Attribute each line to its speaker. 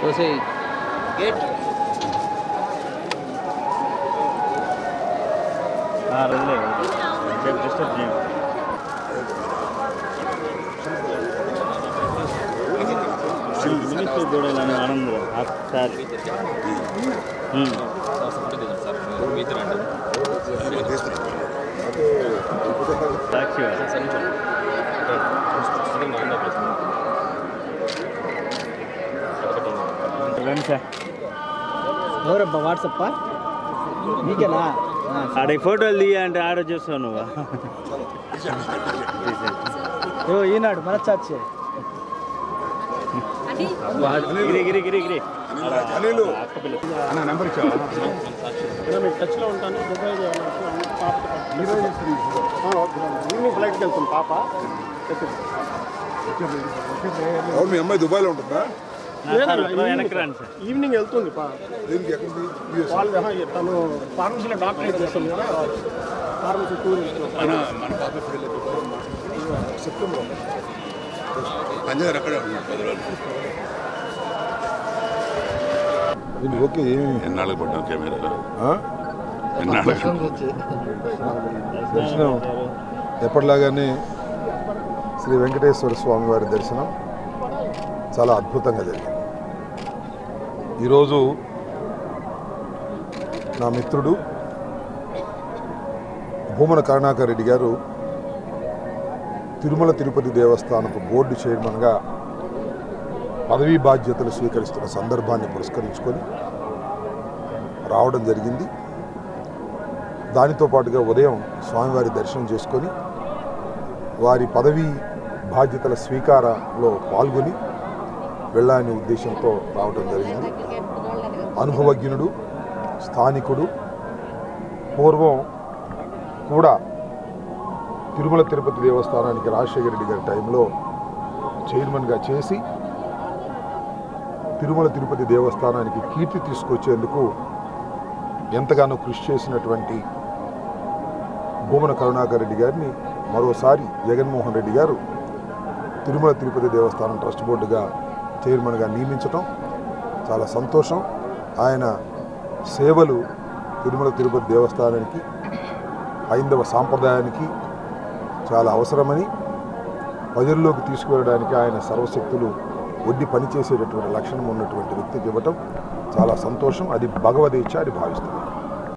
Speaker 1: తోసేయి
Speaker 2: రోజులే రేపు డిస్టర్బ్ చేయం మినిస్టర్ చూడాలని ఆనందం ఒకసారి ఉమ్. సాక్షి రండి సార్
Speaker 1: ఎవరబ్బా వాట్సప్పా నీకేనా
Speaker 2: ఆడ ఈ ఫోటోలు తీయ అంటే ఆడ చూస్తావు నువ్వు
Speaker 1: ఓ ఈనాడు మనచాచి
Speaker 2: గిరి గిరి గిరి గిరి
Speaker 3: అనిలు
Speaker 2: అక్క పిల్ల
Speaker 3: అన్న నెంబర్ ఇచ్చావా
Speaker 1: టచ్లో ఉంటాను దుబాయ్
Speaker 4: ఈవినింగ్ ఫ్లైట్కి వెళ్తుంది పాప
Speaker 3: అవును మీ అమ్మాయి దుబాయ్లో ఉంటుందా
Speaker 2: నా సార్ వెనక్కి రండి సార్
Speaker 4: ఈవినింగ్ వెళ్తుంది పా
Speaker 3: దీనికి ఎక్కడికి యూఎస్
Speaker 4: వాళ్ళు ఆహా, తను ఫార్మసీలో డాక్టరేట్ చేస్తుంది కదా ఫార్మసీ టూరిస్ట్
Speaker 3: మన మన పాప ఇప్పుడు వెళ్ళేది సెప్టెంబర్ పంజాబ్ అక్కడే ఉన్నాడు పది రోజులు
Speaker 5: దీనికి ఓకే ఏమి
Speaker 3: ఎన్నాళ్ళకి పడ్డాం కెమెరా
Speaker 5: ఆ?
Speaker 3: ఎన్నాళ్ళకి
Speaker 5: దర్శనం ఎప్పటిలాగానే శ్రీ వెంకటేశ్వర స్వామి వారి దర్శనం చాలా అద్భుతంగా జరిగింది ఈరోజు నా మిత్రుడు భూమన కరుణాకర్ రెడ్డి గారు తిరుమల తిరుపతి దేవస్థానపు బోర్డు చైర్మన్గా పదవీ బాధ్యతలు స్వీకరిస్తున్న సందర్భాన్ని పురస్కరించుకొని రావడం జరిగింది దానితో పాటుగా ఉదయం స్వామివారి దర్శనం చేసుకొని వారి పదవీ బాధ్యతల స్వీకారంలో పాల్గొని వెళ్ళాలనే ఉద్దేశంతో రావడం జరిగింది అనుభవజ్ఞుడు స్థానికుడు పూర్వం కూడా తిరుమల తిరుపతి దేవస్థానానికి రాజశేఖర రెడ్డి గారి టైంలో చైర్మన్గా చేసి తిరుమల తిరుపతి దేవస్థానానికి కీర్తి తీసుకొచ్చేందుకు ఎంతగానో కృషి చేసినటువంటి భూమన కరుణాకర్ రెడ్డి గారిని మరోసారి జగన్మోహన్ రెడ్డి గారు తిరుమల తిరుపతి దేవస్థానం ట్రస్ట్ బోర్డుగా చైర్మన్గా నియమించటం చాలా సంతోషం ఆయన సేవలు తిరుమల తిరుపతి దేవస్థానానికి హైందవ సాంప్రదాయానికి చాలా అవసరమని ప్రజల్లోకి తీసుకువెళ్ళడానికి ఆయన సర్వశక్తులు ఒడ్డి పనిచేసేటటువంటి లక్షణం ఉన్నటువంటి వ్యక్తికి ఇవ్వటం చాలా సంతోషం అది భగవదీచ్ఛ అని భావిస్తున్నాను